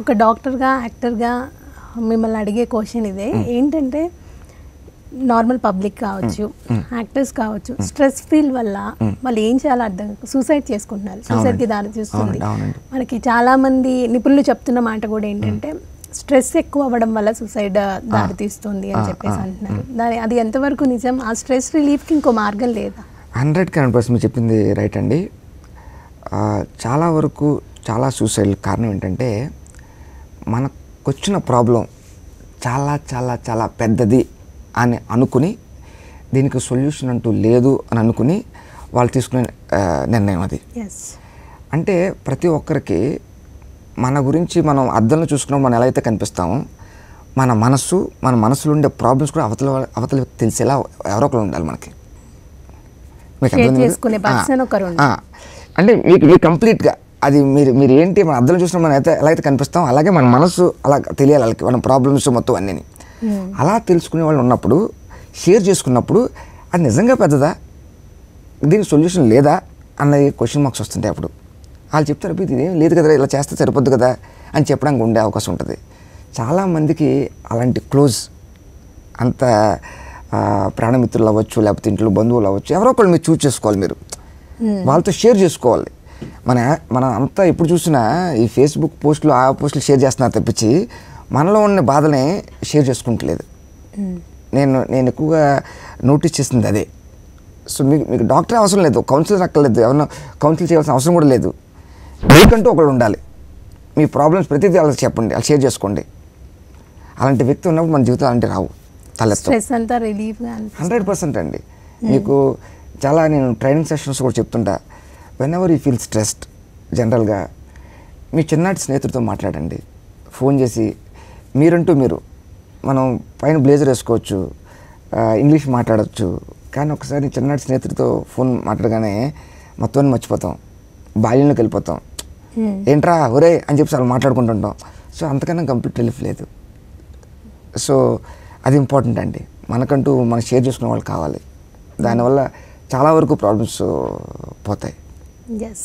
ఒక డాక్టర్గా యాక్టర్గా మిమ్మల్ని అడిగే క్వశ్చన్ ఇదే ఏంటంటే నార్మల్ పబ్లిక్ కావచ్చు యాక్టర్స్ కావచ్చు స్ట్రెస్ ఫీల్ వల్ల వాళ్ళు ఏం చేయాలో అర్థం సూసైడ్ చేసుకుంటున్నారు సూసైడ్కి దారి తీస్తుంది అవునండి, అవునండి. మనకి చాలా మంది నిపుణులు చెప్తున్న మాట కూడా ఏంటంటే స్ట్రెస్ ఎక్కువ అవ్వడం వల్ల సూసైడ్ దారి తీస్తుంది అని చెప్పేసి అంటున్నారు దాని అది ఎంతవరకు నిజం ఆ స్ట్రెస్ రిలీఫ్కి ఇంకో మార్గం లేదా హండ్రెడ్కి హండ్రెడ్ పర్సెంట్ మీరు చెప్పింది రైట్ అండి ఆ, చాలా వరకు చాలా సూసైడ్ కారణం ఏంటంటే మనకు వచ్చిన ప్రాబ్లం చాలా చాలా చాలా పెద్దది అని అనుకుని దీనికి సొల్యూషన్ అంటూ లేదు అని అనుకుని వాళ్ళు తీసుకునే ఆ, నిర్ణయం అది ఎస్ అంటే ప్రతి ఒక్కరికి మన గురించి మనం అద్దంలో చూసుకున్నప్పుడు మనం ఎలా అయితే కనిపిస్తామో మన మనస్సు మన మనసులో ఉండే ప్రాబ్లమ్స్ కూడా అవతల వాళ్ళ- అవతల వ్యక్తి తెలిసేలా ఎవరో ఒకరు ఉండాలి మనకి మీకు Share అర్థమైందా? చేసుకునే ఆ, person ఒకరు ఉండాలి. ఆ. అంటే మీకు మీరు కంప్లీట్గా అది మీరు మీరు ఏంటి మన అద్దంలో చూసిన మనం అయితే ఎలా అయితే కనిపిస్తాం అలాగే మన మనసు అలా తెలియాలి వాళ్ళకి మన ప్రాబ్లమ్స్ మొత్తం అన్నీ అలా తెలుసుకునే వాళ్ళు ఉన్నప్పుడు షేర్ చేసుకున్నప్పుడు అది నిజంగా పెద్దదా దీనికి సొల్యూషన్ లేదా అన్న క్వశ్చన్ మార్క్స్ వస్తుంటాయి అప్పుడు వాళ్ళు చెప్తారు "అబ్బా, ఇది ఏం లేదు కదా ఇలా చేస్తే సరిపోద్ది కదా అని చెప్పడానికి ఉండే అవకాశం ఉంటుంది చాలామందికి అలాంటి క్లోజ్ అంత ఆ, ప్రాణమిత్రులు అవ్వచ్చు లేకపోతే ఇంట్లో బంధువులు అవ్వచ్చు ఎవరో ఒకళ్ళు మీరు చూస్ చేసుకోవాలి మీరు వాళ్ళతో షేర్ చేసుకోవాలి మన మన అంతా ఎప్పుడు చూసినా ఈ ఫేస్బుక్ పోస్టులు ఆ పోస్టులు షేర్ చేస్తున్నారు తప్పించి మనలో ఉన్న బాధని షేర్ చేసుకుంటలేదు నేను నేను ఎక్కువగా నోటీస్ చేసింది అదే సో మీకు మీకు డాక్టర్ అవసరం లేదు కౌన్సిలర్ అక్కర్లేదు ఎవరినో కౌన్సిల్ చేయాల్సిన అవసరం కూడా లేదు మీకంటూ ఒకడు ఉండాలి మీ ప్రాబ్లమ్స్ ప్రతిదీ వాళ్ళకి చెప్పండి వాళ్ళు షేర్ చేసుకోండి అలాంటి వ్యక్తి ఉన్నప్పుడు మన జీవితం అలాంటి రావు తలెత్తం స్ట్రెస్ అంతా రిలీఫ్గా హండ్రెడ్ పర్సెంట్ అండి మీకు చాలా నేను ట్రైనింగ్ సెషన్స్ కూడా చెప్తుంటా whenever you feel stressed జనరల్గా మీ చిన్నటి స్నేహితుడితో మాట్లాడండి ఫోన్ చేసి మీరంటూ మీరు మనం పైన బ్లేజర్ వేసుకోవచ్చు ఆ, ఇంగ్లీష్ మాట్లాడవచ్చు కానీ ఒకసారి చిన్నటి స్నేహితుడితో ఫోన్ మాట్లాడగానే మొత్తం మర్చిపోతాం బాల్యంలోకి వెళ్ళిపోతాం ఏంట్రా ఒరే అని చెప్పి అలా మాట్లాడుకుంటుంటాం సో అంతకన్నా కంప్లీట్ రిలీఫ్ లేదు సో అది ఇంపార్టెంట్ అండి మనకంటూ మనం షేర్ చేసుకునే వాళ్ళు కావాలి దానివల్ల చాలా వరకు ప్రాబ్లమ్స్ పోతాయి ఎస్